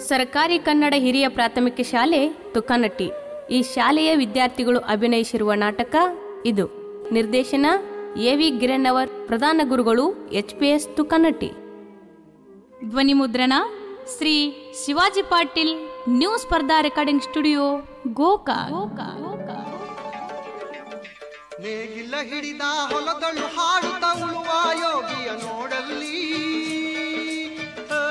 ಸರ್ಕಾರಿ ಕನ್ನಡ ಹಿರಿಯ ಪ್ರಾಥಮಿಕ ಶಾಲೆ ತುಕ್ಕನಟ್ಟಿ ಈ ಶಾಲೆಯ ವಿದ್ಯಾರ್ಥಿಗಳು ಅಭಿನಯಿಸಿರುವ ನಾಟಕ ಇದು ನಿರ್ದೇಶನ ಎ ವಿ ಗಿರಣ್ಣವರ್ ಪ್ರಧಾನ ಗುರುಗಳು ಎಚ್ ಪಿ ಎಸ್ ತುಕ್ಕನಟ್ಟಿ ಧ್ವನಿ ಮುದ್ರಣ ಶ್ರೀ ಶಿವಾಜಿ ಪಾಟೀಲ್ ನ್ಯೂ ಸ್ಪರ್ಧಾ ರೆಕಾರ್ಡಿಂಗ್ ಸ್ಟುಡಿಯೋ ಗೋಕಾ ಗೋಕಾ ಗೋಕಾ ನೇಗಿಲ ಹಿಡಿದ ಹೊಲದಳು ಹಾಡುತ್ತ ಉಳುವ ಯೋಗಿಯ ನೋಡಲ್ಲಿ ಆ.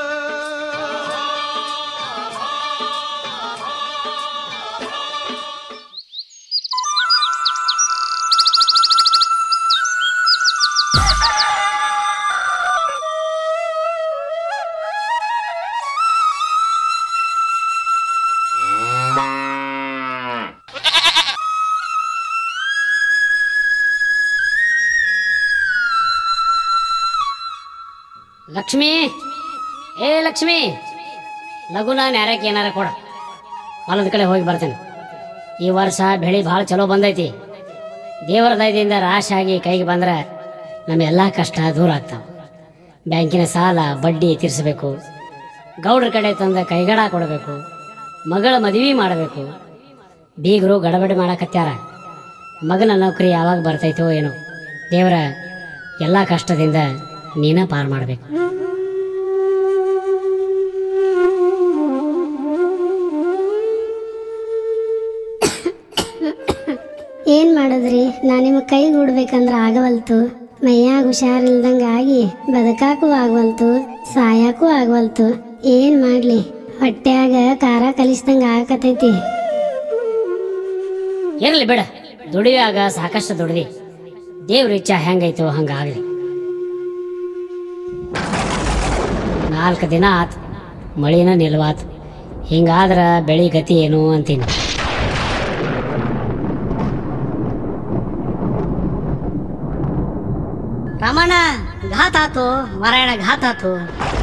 ಲಕ್ಷ್ಮಿ ಏ ಲಕ್ಷ್ಮಿ ಲಘುನ ನ್ಯಾರಕ್ಕೆ ಏನಾರ ಕೊಡ ಹೊಲದ ಕಡೆ ಹೋಗಿ ಬರ್ತೇನೆ ಈ ವರ್ಷ ಬೆಳೆ ಭಾಳ ಚಲೋ ಬಂದೈತಿ ದೇವರ ದಯದಿಂದ ರಾಶಿ ಆಗಿ ಕೈಗೆ ಬಂದ್ರೆ ನಮ್ಮ ಎಲ್ಲ ಕಷ್ಟ ದೂರ ಆಗ್ತಾವೆ ಬ್ಯಾಂಕಿನ ಸಾಲ ಬಡ್ಡಿ ತೀರಿಸಬೇಕು ಗೌಡ್ರ ಕಡೆ ತಂದ ಕೈಗಡ ಕೊಡಬೇಕು ಮಗಳ ಮದುವೆ ಮಾಡಬೇಕು ಬೀಗರು ಗಡಬಡಿ ಮಾಡಕತ್ಯಾರ ಮಗನ ನೌಕರಿ ಯಾವಾಗ ಬರ್ತೈತೋ ಏನೋ ದೇವರ ಎಲ್ಲ ಕಷ್ಟದಿಂದ ನೀನ ಪಾರು ಮಾಡಬೇಕು ಏನ್ ಮಾಡೋದ್ರಿ ನಾ ನಿಮಗೆ ಕೈ ಗೂಡ್ಬೇಕಂದ್ರ ಆಗವಲ್ತು ಮೈಯಾಗ ಹುಷಾರಿಲ್ದಂಗ ಆಗಿ ಬದುಕಾಕು ಆಗವಲ್ತು ಸಾಯಾಕು ಆಗವಲ್ತು ಏನ್ ಮಾಡ್ಲಿ ಹೊಟ್ಯಾಗ ಖಾರ ಕಲಿಸ್ದಂಗ ಆಗಕತೈತಿ ಇರಲಿ ಬಿಡ ದುಡಿಯುವಾಗ ಸಾಕಷ್ಟು ದುಡ್ದಿ ದೇವ್ರ ಇಚ್ಛಾ ಹೆಂಗೈತೋ ಹಂಗಾಗಲಿ ನಾಲ್ಕು ದಿನ ಆತು ಮಳಿನ ನಿಲ್ವಾತು ಹಿಂಗಾದ್ರ ಬೆಳಿ ಗತಿ ಏನು ಅಂತೀನಿ ರಮಣ ಘಾತ ಆತು ಮಾರಾಯಣ ಘಾತ ಆತು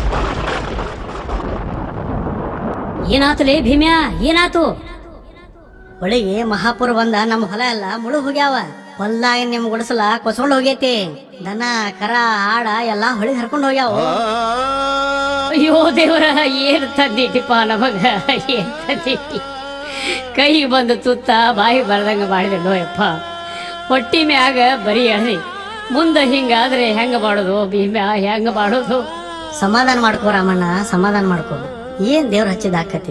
ಏನಾತುಲೇ ಭೀಮ್ಯಾ ಏನಾತು ಹೊಳಿಗೆ ಮಹಾಪುರ ಬಂದ ನಮ್ಮ ಹೊಲ ಎಲ್ಲ ಮುಳು ಹೋಗ್ಯಾವ ಹೊಲ್ದಾಗ ನಿಮ್ ಗುಡಿಸಲ ಕೊಸ್ಕೊಂಡ್ ಹೋಗೈತಿ ದನ ಕರ ಆಡ ಎಲ್ಲ ಹೊಳಿ ಹರ್ಕೊಂಡ್ ಹೋಗ್ಯಾವ ಅಯ್ಯೋ ದೇವರ ಏನ್ ತಂದಿಟ್ಟಿಪ್ಪ ನಮಗ ಏನ್ ತಂದಿಟ್ಟಿ ಕೈ ಬಂದು ತುತ್ತ ಬಾಯಿ ಬರ್ದಂಗ ಮಾಡಿದೆ ನೋಯಪ್ಪ ಹೊಟ್ಟಿ ಮ್ಯಾಗ ಬರೀ ಅಳಿ ಮುಂದೆ ಹಿಂಗಾದ್ರೆ ಹೆಂಗ ಮಾಡೋದು ಭೀಮ್ಯಾ ಹೆಂಗ ಮಾಡೋದು ಸಮಾಧಾನ ಮಾಡ್ಕೋ ರಾಮಣ್ಣ ಸಮಾಧಾನ ಮಾಡ್ಕೋ ಏನ್ ದೇವ್ರ ಹಚ್ಚಿದ ಆಕತಿ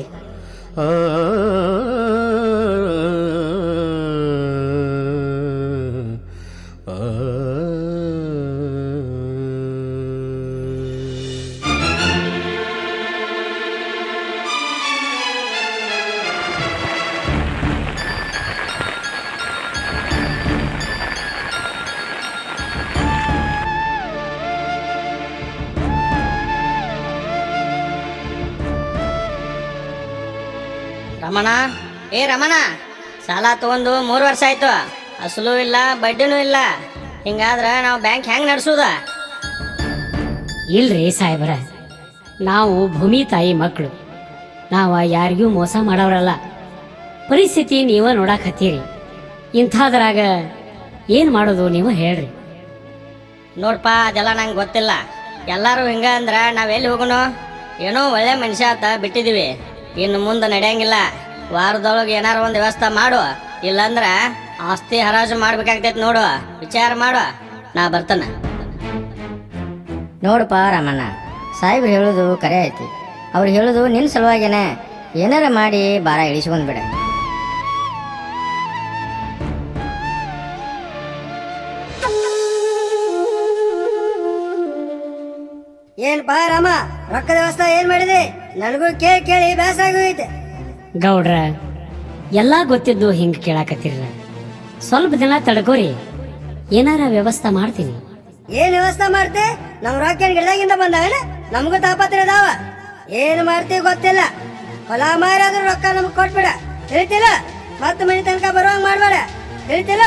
ರಮಣ ಏ ರಮಣ ಸಾಲ ತಗೊಂಡು ಮೂರು ವರ್ಷ ಆಯ್ತು ಅಸಲು ಇಲ್ಲ ಬಡ್ಡಿನೂ ಇಲ್ಲ ಹಿಂಗಾದ್ರ ನಾವು ಬ್ಯಾಂಕ್ ಹೆಂಗ್ ನಡ್ಸೋದ ಇಲ್ರಿ ಸಾಹೇಬ್ರ ನಾವು ಭೂಮಿ ತಾಯಿ ಮಕ್ಕಳು ನಾವು ಯಾರಿಗೂ ಮೋಸ ಮಾಡವ್ರಲ್ಲ ಪರಿಸ್ಥಿತಿ ನೀವ ನೋಡಾಕತ್ತೀರಿ ಇಂಥದ್ರಾಗ ಏನು ಮಾಡೋದು ನೀವು ಹೇಳ್ರಿ ನೋಡ್ಪ ಅದೆಲ್ಲ ನಂಗೆ ಗೊತ್ತಿಲ್ಲ ಎಲ್ಲರೂ ಹಿಂಗ ಅಂದ್ರ ನಾವೆಲ್ಲಿ ಹೋಗೋಣ ಏನೋ ಒಳ್ಳೆ ಮನುಷ್ಯ ಆತ ಬಿಟ್ಟಿದೀವಿ ಇನ್ನು ಮುಂದೆ ನಡೆಯಂಗಿಲ್ಲ ವಾರದೊಳಗೆ ಏನಾರ ಒಂದು ವ್ಯವಸ್ಥೆ ಮಾಡು ಇಲ್ಲಂದ್ರ ಆಸ್ತಿ ಹರಾಜು ಮಾಡ್ಬೇಕಾಗ್ತೈತಿ ನೋಡು ವಿಚಾರ ಮಾಡು ನಾ ಬರ್ತಾನ ನೋಡಪ್ಪ ರಾಮಣ್ಣ ಸಾಹೇಬ್ರು ಹೇಳೋದು ಕರೆ ಐತಿ ಅವ್ರು ಹೇಳೋದು ನಿನ್ನ ಸಲುವಾಗೇನೆ ಏನಾರ ಮಾಡಿ ಭಾರ ಇಳಿಸ್ಕೊಂಡ್ ಬಿಡ ಏನ್ಪಾ ರಾಮ ರೊಕ್ಕದ ವ್ಯವಸ್ಥೆ ಏನ್ ಮಾಡಿದೆ ನನಗೂ ಕೇಳಿ ಕೇಳಿ ಬೇಸರ ಆಗೋಯ್ತೆ ಗೌಡ್ರ ಎಲ್ಲ ಗೊತ್ತಿದ್ದು ಹಿಂಗೆ ಕೇಳಾಕತ್ತೀರ ಸ್ವಲ್ಪ ದಿನ ತಡ್ಕೋರಿ ಏನಾರ ವ್ಯವಸ್ಥೆ ಮಾಡ್ತೀನಿ ಏನ್ ವ್ಯವಸ್ಥೆ ಮಾಡ್ತೆ ನಮ್ ರೊಕ್ಕ ಏನ್ ಗಿಡದಾಗಿಂದ ಬಂದಾವೇನ ನಮಗೂ ತಾಪತ್ರ ಅದಾವ ಏನ್ ಮಾಡ್ತೀವಿ ಗೊತ್ತಿಲ್ಲ ಹೊಲ ಮಾರಾದ್ರೂ ರೊಕ್ಕ ನಮ್ಗೆ ಕೊಟ್ಬಿಡ ಹೇಳ್ತಿಲ್ಲ ಮತ್ತ ಮನೆ ತನಕ ಬರುವಂಗ ಮಾಡ್ಬೇಡ ಹೇಳ್ತಿಲ್ಲ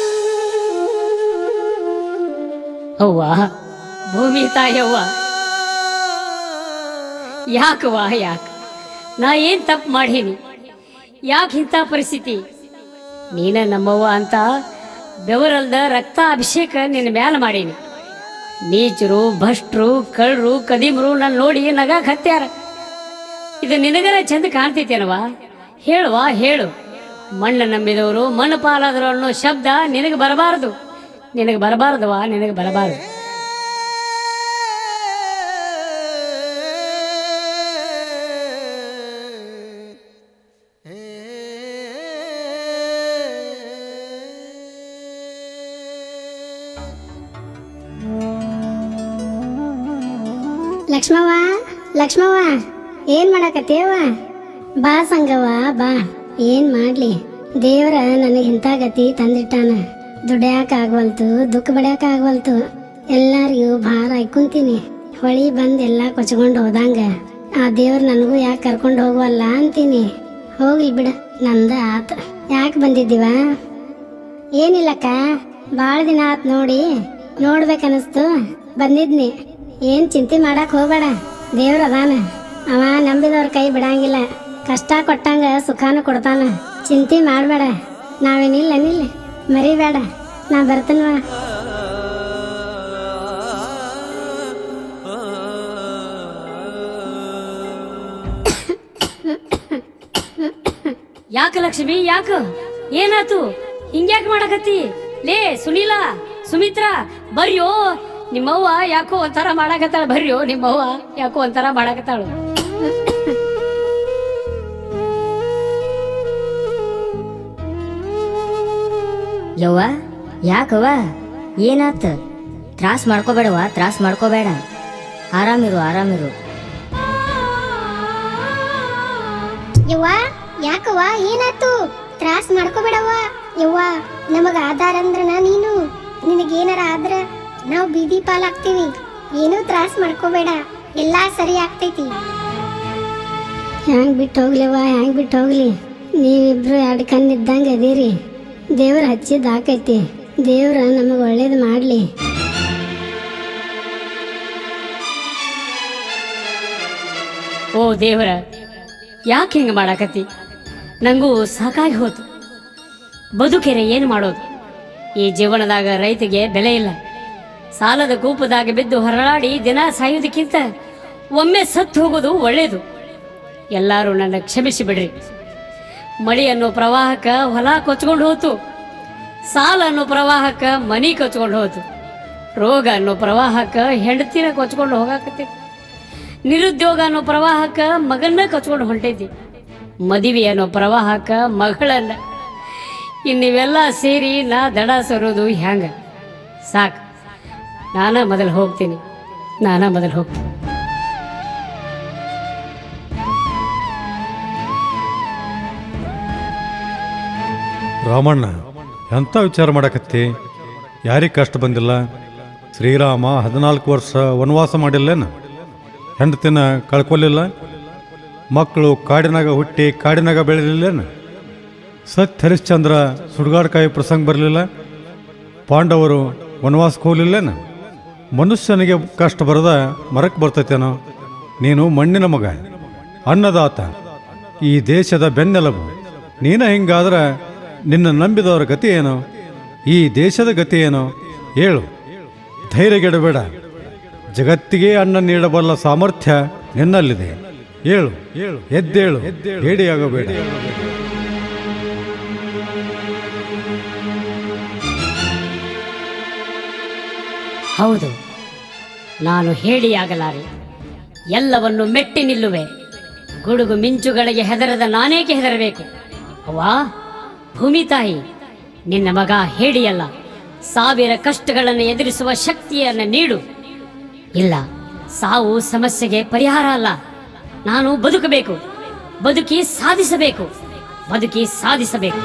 ಅವ್ವ ಭೂಮಿ ತಾಯವ್ವ ಯಾಕವ್ವ ಯಾಕ ನಾ ಏನ್ ತಪ್ಪು ಮಾಡೀನಿ ಯಾಕೆ ಇಂಥ ಪರಿಸ್ಥಿತಿ ನೀನ ನಮ್ಮವ್ವ ಅಂತ ಬೆವರಲ್ದ ರಕ್ತ ಅಭಿಷೇಕ ನಿನ್ನ ಮ್ಯಾಲ ಮಾಡೀನಿ ನೀಚರು ಭಷ್ಟ್ರು ಕಳ್ಳರು ಕದೀಮರು ನನ್ನ ನೋಡಿ ನಗಾಕ್ ಹತ್ಯಾರ ಇದು ನಿನಗರ ಚಂದ ಕಾಣ್ತೈತೇನವ ಹೇಳುವ ಹೇಳು ಮಣ್ಣು ನಂಬಿದವರು ಮಣ್ಣು ಪಾಲಾದರು ಅನ್ನೋ ಶಬ್ದ ನಿನಗೆ ಬರಬಾರದು ನಿನಗೆ ಬರಬಾರದವಾ ನಿನಗೆ ಬರಬಾರದು ಲಕ್ಷ್ಮವ್ವ ಲಕ್ಷ್ಮವ್ವ ಏನ್ ಮಾಡಕತ್ತೇವ ಬಾ ಸಂಗವ್ವ ಬಾ ಏನ್ ಮಾಡ್ಲಿ ದೇವ್ರ ನನಗೆ ಇಂಥ ಗತಿ ತಂದಿಟ್ಟಾನ ದುಡ್ಯಾಕ ಆಗ್ವಲ್ತು ದುಃಖ ಬಡ್ಯಾಕ ಆಗ್ವಲ್ತು ಎಲ್ಲಾರಿಗೂ ಭಾರ ಕುಂತೀನಿ ಹೊಳಿ ಬಂದ್ ಎಲ್ಲಾ ಕೊಚ್ಕೊಂಡು ಹೋದಂಗ ಆ ದೇವ್ರ ನನಗೂ ಯಾಕೆ ಕರ್ಕೊಂಡು ಹೋಗುವಲ್ಲ ಅಂತೀನಿ ಹೋಗ್ಲಿ ಬಿಡ ನಂದ ಆತ ಯಾಕೆ ಬಂದಿದ್ದೀವ ಏನಿಲ್ಲಕ್ಕ ಭಾಳ ದಿನ ಆತ್ ನೋಡಿ ನೋಡ್ಬೇಕನ್ನಿಸ್ತು ಬಂದಿದ್ನಿ ಏನ್ ಚಿಂತೆ ಮಾಡಕ್ ಹೋಗ್ಬೇಡ ದೇವ್ರ ಅದಾನ ಅವ ನಂಬಿದವ್ರ ಕೈ ಬಿಡಂಗಿಲ್ಲ ಕಷ್ಟ ಕೊಟ್ಟಂಗ ಸುಖಾನು ಕೊಡ್ತಾನ ಚಿಂತೆ ಮಾಡಬೇಡ ನಾವೇನಿಲ್ಲ ನಿಲ್ಲ ಮರಿಬೇಡ ನಾ ಬರ್ತೇನವ ಯಾಕ ಲಕ್ಷ್ಮಿ ಯಾಕ ಏನಾತು ಹಿಂಗ್ಯಾಕ್ ಮಾಡಕತ್ತಿ ಲೇ ಸುನೀಲ ಸುಮಿತ್ರಾ ಬರ್ಯೋ ನಿಮ್ಮವ್ವ ಯಾಕೋ ಒಂಥರ ಮಾಡಾಕತ್ತಾಳ ಬರ್ಯೋ ನಿಮ್ಮವ್ವ ಯಾಕೋ ಒಂಥರ ಮಾಡಾಕತ್ತಾಳು ಯವ್ವ ಯಾಕವ್ವ ಏನಾತ ತ್ರಾಸ್ ಮಾಡ್ಕೋಬೇಡವ್ವ ತ್ರಾಸ್ ಮಾಡ್ಕೋಬೇಡ ಆರಾಮಿರು ಆರಾಮಿರು ಯವ್ವ ಯಾಕವ್ವ ಏನಾತು ತ್ರಾಸ್ ಮಾಡ್ಕೋಬೇಡವ್ವ ಯವ್ವ ನಮಗ ಆಧಾರ ಅಂದ್ರನ ನೀನು ನಿನಗೇನಾರ ಆದ್ರ ನಾವು ಬೀದಿ ಪಾಲಾಗ್ತೀವಿ ಏನೂ ತ್ರಾಸ್ ಮಾಡ್ಕೋಬೇಡ ಎಲ್ಲಾ ಸರಿ ಆಗ್ತೈತಿ ಹ್ಯಾಂಗ್ ಬಿಟ್ಟು ಹೋಗ್ಲಿವ್ವ ಹ್ಯಾಂಗ್ ಬಿಟ್ಟು ಹೋಗ್ಲಿ ನೀವಿಬ್ರು ಎರಡು ಕಣ್ಣಿದ್ದಂಗೆ ಅದೀರಿ ದೇವ್ರ ಹಚ್ಚಿದ್ ಆಕೈತಿ ದೇವ್ರ ನಮಗೆ ಒಳ್ಳೇದು ಮಾಡ್ಲಿ ಓ ದೇವರ ಯಾಕೆ ಹಿಂಗೆ ಮಾಡಾಕತ್ತಿ ನಂಗೂ ಸಾಕಾಗಿ ಹೋತು ಬದುಕೆರೆ ಏನು ಮಾಡೋದು ಈ ಜೀವನದಾಗ ರೈತಿಗೆ ಬೆಲೆ ಇಲ್ಲ ಸಾಲದ ಕೂಪದಾಗ ಬಿದ್ದು ಹೊರಳಾಡಿ ದಿನ ಸಾಯೋದಕ್ಕಿಂತ ಒಮ್ಮೆ ಸತ್ತು ಹೋಗೋದು ಒಳ್ಳೇದು ಎಲ್ಲರೂ ನನ್ನ ಕ್ಷಮಿಸಿ ಬಿಡ್ರಿ ಮಳಿ ಅನ್ನೋ ಪ್ರವಾಹಕ್ಕೆ ಹೊಲ ಕೊಚ್ಕೊಂಡು ಹೋತು ಸಾಲ ಅನ್ನೋ ಪ್ರವಾಹಕ್ಕೆ ಮನಿ ಕೊಚ್ಕೊಂಡು ಹೋತು ರೋಗ ಅನ್ನೋ ಪ್ರವಾಹಕ್ಕೆ ಹೆಂಡತಿನ ಕೊಚ್ಕೊಂಡು ಹೋಗಾಕತ್ತೈತಿ ನಿರುದ್ಯೋಗ ಅನ್ನೋ ಪ್ರವಾಹಕ್ಕೆ ಮಗನ್ನ ಕಚ್ಕೊಂಡು ಹೊಂಟೈತಿ ಮದುವೆ ಅನ್ನೋ ಪ್ರವಾಹಕ್ಕೆ ಮಗಳನ್ನ ಇನ್ನಿವೆಲ್ಲ ಸೇರಿ ನಾ ದಡ ಸರೋದು ಹ್ಯಾಂಗ ಸಾಕು ನಾನ ಮೊದಲು ಹೋಗ್ತೀನಿ ನಾನ ಮೊದಲು ಹೋಗ್ತೀನಿ ರಾಮಣ್ಣ ಎಂಥ ವಿಚಾರ ಮಾಡಕತ್ತಿ ಯಾರಿಗೆ ಕಷ್ಟ ಬಂದಿಲ್ಲ ಶ್ರೀರಾಮ ಹದಿನಾಲ್ಕು ವರ್ಷ ವನವಾಸ ಮಾಡಿಲ್ಲೇನ ಹೆಂಡತಿನ ಕಳ್ಕೊಲಿಲ್ಲ ಮಕ್ಕಳು ಕಾಡಿನಾಗ ಹುಟ್ಟಿ ಕಾಡಿನಾಗ ಬೆಳೆದಿಲ್ಲೇನ ಸತ್ಯ ಹರಿಶ್ಚಂದ್ರ ಸುಡ್ಗಾಡ್ಕಾಯಿ ಪ್ರಸಂಗ ಬರಲಿಲ್ಲ ಪಾಂಡವರು ವನವಾಸಕ್ಕೆ ಹೋಗ್ಲಿಲ್ಲೇನ ಮನುಷ್ಯನಿಗೆ ಕಷ್ಟ ಬರದ ಮರಕ್ಕೆ ಬರ್ತೈತೇನೋ ನೀನು ಮಣ್ಣಿನ ಮಗ ಅನ್ನದಾತ ಈ ದೇಶದ ಬೆನ್ನೆಲುಬು ನೀನ ಹಿಂಗಾದ್ರೆ ನಿನ್ನ ನಂಬಿದವರ ಗತಿ ಏನು ಈ ದೇಶದ ಗತಿ ಏನು ಹೇಳು ಧೈರ್ಯಗೆಡಬೇಡ ಜಗತ್ತಿಗೆ ಅನ್ನ ನೀಡಬಲ್ಲ ಸಾಮರ್ಥ್ಯ ನಿನ್ನಲ್ಲಿದೆ ಹೇಳು ಹೇಳು ಎದ್ದೇಳು ಹೇಡಿಯಾಗಬೇಡ ಹೌದು ನಾನು ಹೇಳಿಯಾಗಲಾರೆ ಎಲ್ಲವನ್ನು ಮೆಟ್ಟಿ ನಿಲ್ಲುವೆ ಗುಡುಗು ಮಿಂಚುಗಳಿಗೆ ಹೆದರದ ನಾನೇಕೆ ಹೆದರಬೇಕು ಅವ್ವಾ ಭೂಮಿ ತಾಯಿ ನಿನ್ನ ಮಗ ಹೇಳಿಯಲ್ಲ ಸಾವಿರ ಕಷ್ಟಗಳನ್ನು ಎದುರಿಸುವ ಶಕ್ತಿಯನ್ನು ನೀಡು ಇಲ್ಲ ಸಾವು ಸಮಸ್ಯೆಗೆ ಪರಿಹಾರ ಅಲ್ಲ ನಾನು ಬದುಕಬೇಕು ಬದುಕಿ ಸಾಧಿಸಬೇಕು ಬದುಕಿ ಸಾಧಿಸಬೇಕು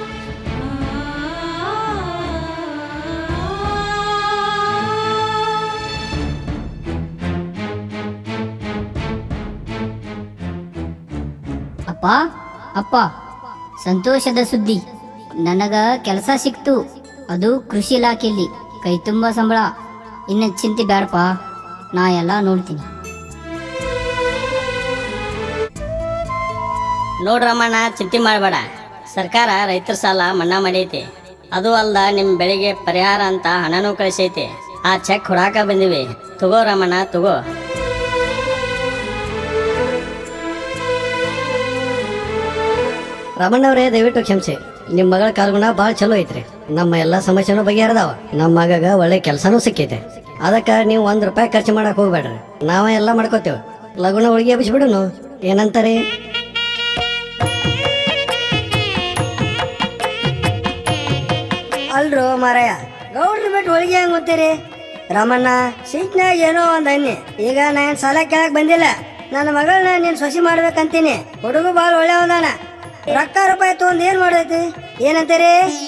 ಅಪ್ಪ ಅಪ್ಪ ಸಂತೋಷದ ಸುದ್ದಿ ನನಗ ಕೆಲಸ ಸಿಕ್ತು ಅದು ಕೃಷಿ ಇಲಾಖೆಯಲ್ಲಿ ಕೈ ತುಂಬ ಸಂಬಳ ಇನ್ನು ಚಿಂತೆ ಬೇಡಪ್ಪ ನಾ ಎಲ್ಲ ನೋಡ್ತೀನಿ ನೋಡ್ರಮ್ಮಣ್ಣ ಚಿಂತೆ ಮಾಡಬೇಡ ಸರ್ಕಾರ ರೈತರ ಸಾಲ ಮನ್ನಾ ಮಾಡೈತಿ ಅದು ಅಲ್ದ ನಿಮ್ಮ ಬೆಳೆಗೆ ಪರಿಹಾರ ಅಂತ ಹಣನೂ ಕಳಿಸೈತಿ ಆ ಚೆಕ್ ಹೊಡಾಕ ಬಂದಿವಿ ತಗೋ ರಮಣ್ಣ ತಗೋ ರಮಣ್ಣವ್ರೇ ದಯವಿಟ್ಟು ಕ್ಷಮಿಸಿ ನಿಮ್ಮ ಮಗಳ ಕಾಲ್ಗುಣ ಭಾಳ ಚಲೋ ಐತ್ರಿ ನಮ್ಮ ಎಲ್ಲ ಸಮಸ್ಯೆನೂ ಬಗೆಹರಿದಾವ ನಮ್ಮ ಮಗಗ ಒಳ್ಳೆ ಕೆಲಸನೂ ಸಿಕ್ಕೈತೆ ಅದಕ್ಕೆ ನೀವು ಒಂದು ರೂಪಾಯಿ ಖರ್ಚು ಮಾಡಕ್ ಹೋಗ್ಬೇಡ್ರಿ ನಾವೇ ಎಲ್ಲ ಮಾಡ್ಕೋತೇವೆ ಲಗುನ ಹೋಳಿಗೆ ಹಬ್ಬಿಸ್ಬಿಡುನು ಏನಂತಾರೆ ಅಲ್ರು ಮಾರಾಯ ಗೌಡ್ರು ಬಿಟ್ಟು ಹೋಳಿಗೆ ಹೆಂಗ್ ಗೊತ್ತೀರಿ ರಾಮಣ್ಣ ಸೀಟ್ನಾಗ ಏನೋ ಒಂದ್ ಅನ್ನಿ ಈಗ ನಾನು ಸಾಲ ಕೇಳಕ್ ಬಂದಿಲ್ಲ ನನ್ನ ಮಗಳನ್ನ ನೀನ್ ಸೊಸಿ ಮಾಡ್ಬೇಕಂತೀನಿ ಹುಡುಗ ಬಾಳ ಒಳ್ಳೆ ಒಂದಾನ ರೊಕ್ಕ ರೂಪಾಯಿ ತಗೊಂಡ್ ಏನ್ ಮಾಡೈತಿ ಏನಂತೀರಿ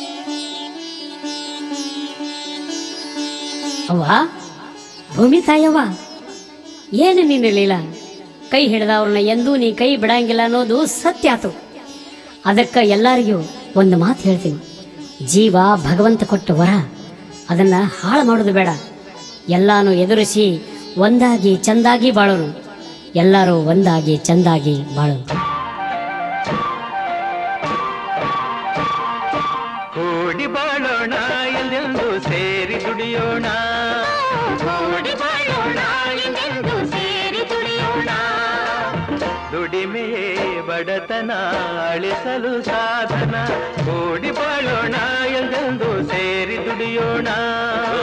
ಅವ್ವ ಭೂಮಿ ತಾಯವ್ವ ಏನು ನೀನು ಲೀಲಾ ಕೈ ಹಿಡಿದವ್ರನ್ನ ಎಂದೂ ನೀ ಕೈ ಬಿಡಂಗಿಲ್ಲ ಅನ್ನೋದು ಸತ್ಯ ಆತು ಅದಕ್ಕೆ ಎಲ್ಲರಿಗೂ ಒಂದು ಮಾತು ಹೇಳ್ತೀನಿ ಜೀವ ಭಗವಂತ ಕೊಟ್ಟ ವರ ಅದನ್ನು ಹಾಳು ಮಾಡೋದು ಬೇಡ ಎಲ್ಲಾನು ಎದುರಿಸಿ ಒಂದಾಗಿ ಚಂದಾಗಿ ಬಾಳೋನು ಎಲ್ಲರೂ ಒಂದಾಗಿ ಚಂದಾಗಿ ಬಾಳೋನು ಕೂಡಿ ಬಾಳೋಣ ಎಲ್ಲೆಂದು ಸೇರಿ ದುಡಿಯೋಣ ಕೂಡಿ ಬಾಳೋಣ ಎಲ್ಲೆಂದು ಸೇರಿ ದುಡಿಯೋಣ ದುಡಿಮೆಯೇ ಬಡತನ ಅಳಿಸಲು ಸಾಧನ ಕೂಡಿ ಬಾಳೋಣ ಎಲ್ಲೆಂದು ಸೇರಿ ದುಡಿಯೋಣ